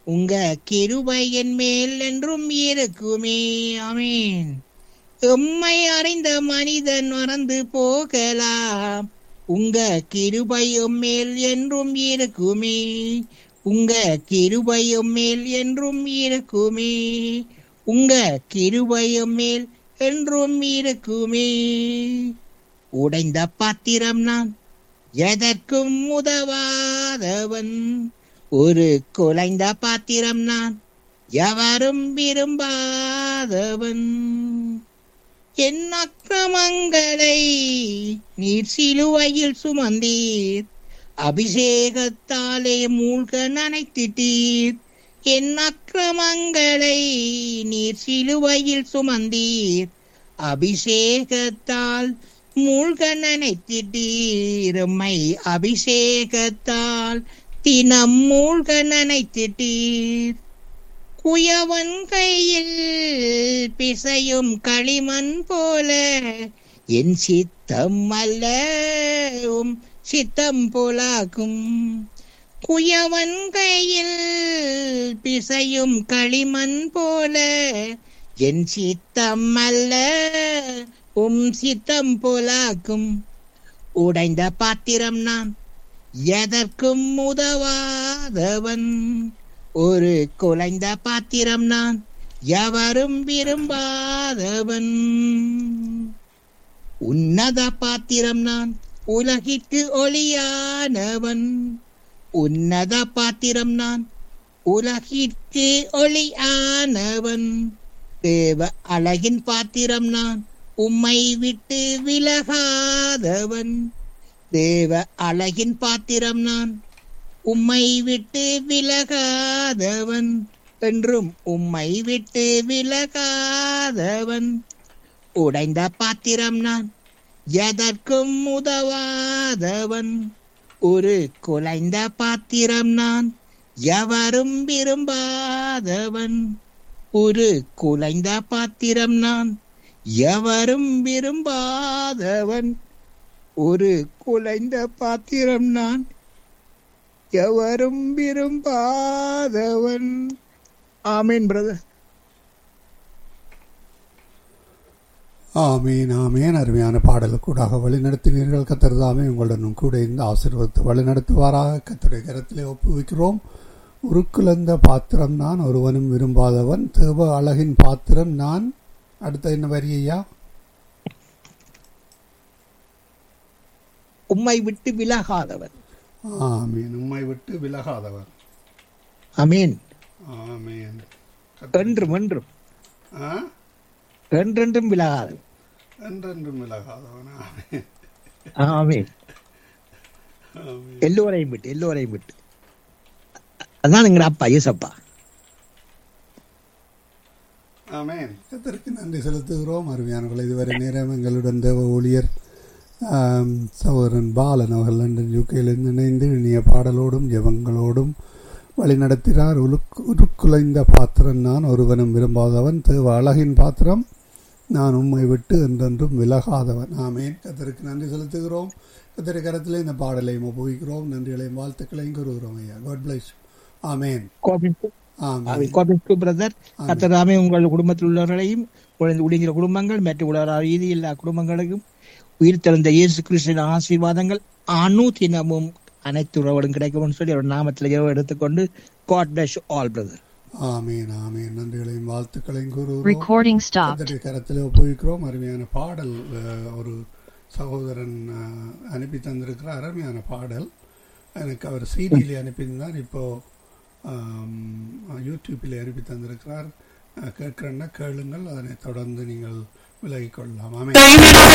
உங்க கிருபையின் மேல் என்றும் இருக்குமே ஆமீன் எம்மை அறிந்த மனிதன் மறந்து போகலாம் உங்க கிருபையும் மேல் என்றும் இருக்குமே உங்க கிருபையும் மேல் என்றும் இருக்குமே உங்க கிருபையும் மேல் என்றும் இருக்குமே உடைந்த பாத்திரம் நான் எதற்கும் உதவாதவன் ஒரு குலைந்த பாத்திரம் நான் எவரும் விரும்பாதவன் என் அக்கிரமங்களை நீர் சிலுவையில் சுமந்தீர் அபிஷேகத்தாலே மூழ்க நனைத்திட்டீர் என் அக்கிரமங்களை நீர் சிலுவையில் சுமந்தீர் அபிஷேகத்தால் மூழ்க நினைத்திட்டீர் உம்மை அபிஷேகத்தால் தினம் மூழ்க நினைத்திட்டீர் குயவன் கையில் பிசையும் களிமண் போல என் சித்தம் அல்ல உம் சித்தம் போலாகும் குயவன் கையில் பிசையும் களிமண் போல என் சித்தம் அல்ல உம் சித்தம் போலாக்கும் உடைந்த பாத்திரம் நான் எதற்கும் உதவாதவன் ஒரு குலைந்த பாத்திரம் நான் எவரும் விரும்பாதவன் உன்னத பாத்திரம் நான் உலகிற்கு ஒளியானவன் உன்னத பாத்திரம் நான் உலகிற்கு ஒளியானவன் தேவ அழகின் பாத்திரம் நான் உம்மை விட்டு விலகாதவன் தேவ அழகின் பாத்திரம் நான் உம்மை விட்டு விலகாதவன் என்றும் உம்மை விட்டு விலகாதவன் உடைந்த பாத்திரம் நான் எதற்கும் உதவாதவன் ஒரு குலைந்த பாத்திரம் நான் எவரும் விரும்பாதவன் ஒரு குலைந்த பாத்திரம் நான் எவரும் விரும்பாதவன் ஒரு குலைந்த பாத்திரம் நான் எவரும் விரும்பாதவன் ஆமீன் பிரதர் ஆமீன் ஆமீன் அருமையான பாடலுக்கூடாக வழிநடத்தினீர்கள் கத்தர்தாமே உங்களுடனும் கூட இந்த ஆசீர்வாதத்தை வழிநடத்துவாராக கத்தருடைய கரத்திலே ஒப்புவிக்கிறோம் உருக்குலந்த பாத்திரம் நான் ஒருவனும் விரும்பாதவன் தேவ அழகின் பாத்திரம் நான் அடுத்த என்ன வரி ஐயா உம்மை விட்டு விலகாதவன் ஆமீன் உம்மை விட்டு விலகாதவன் அமீன் ஆமீன் என்றும் என்றும் ஆ? என்றென்றும் விலகாதவன் என்றென்றும் விலகாதவன் ஆமீன் ஆமீன் ஆமீன் எல்லோரையும் விட்டு எல்லோரையும் விட்டு அதான் எங்க அப்பா யூசப்பா ஆமேன் கத்தருக்கு நன்றி செலுத்துகிறோம் அருமையானவர்கள் இதுவரை நேரம் எங்களுடன் தேவ ஊழியர் ஆம், சகோதரன் பாலன் அவர்கள் லண்டன் யூகேலிருந்து இணைந்து இனிய பாடலோடும் ஜெபங்களோடும் வழிநடத்தினார் உலுக்கு உருக்குலைந்த பாத்திரம் நான் ஒருவனும் விரும்பாதவன் தேவ அழகின் பாத்திரம் நான் உம்மை விட்டு என்றென்றும் விலகாதவன் ஆமேன் கத்தருக்கு நன்றி செலுத்துகிறோம் கத்தரை கரத்திலே இந்த பாடலையும் ஒப்புவிக்கிறோம் நன்றிகளையும் வாழ்த்துக்களையும் கூறுகிறோம் ஐயா காட் பிளஸ் ஆமேன் ஆமேன் கோபிக்கு பிரதர் கத்தராமே உங்கள் குடும்பத்தில் உள்ளவர்களையும் உழைந்து உடைகிற குடும்பங்கள் மற்ற உலக ரீதி எல்லா குடும்பங்களுக்கும் உயிர் தெழுந்த இயேசு கிறிஸ்துவின் ஆசீர்வாதங்கள் அணு தினமும் அனைத்து உறவுகளும் கிடைக்கும் சொல்லி அவர் நாமத்தில் இரவு எடுத்துக்கொண்டு காட் பிளஸ் ஆல் பிரதர் ஆமீன் ஆமீன் நன்றிகளையும் வாழ்த்துக்களையும் கூறுகிறோம் Recording stopped. கர்த்தருடைய கரத்தில் ஒப்புவிக்கிறோம் அருமையான பாடல் அஹ், ஒரு சகோதரன் அஹ், அனுப்பி தந்திருக்கிறார் அருமையான பாடல் எனக்கு அவர் சிடியில் அனுப்பியிருந்தார் இப்போ ஆம், யூடியூப்பில் அனுப்பி தந்திருக்கிறார் அஹ், கேட்கிறேன்னா கேளுங்கள் அதனை தொடர்ந்து நீங்கள் விலகிக் கொள்ளலாம் ஆமென்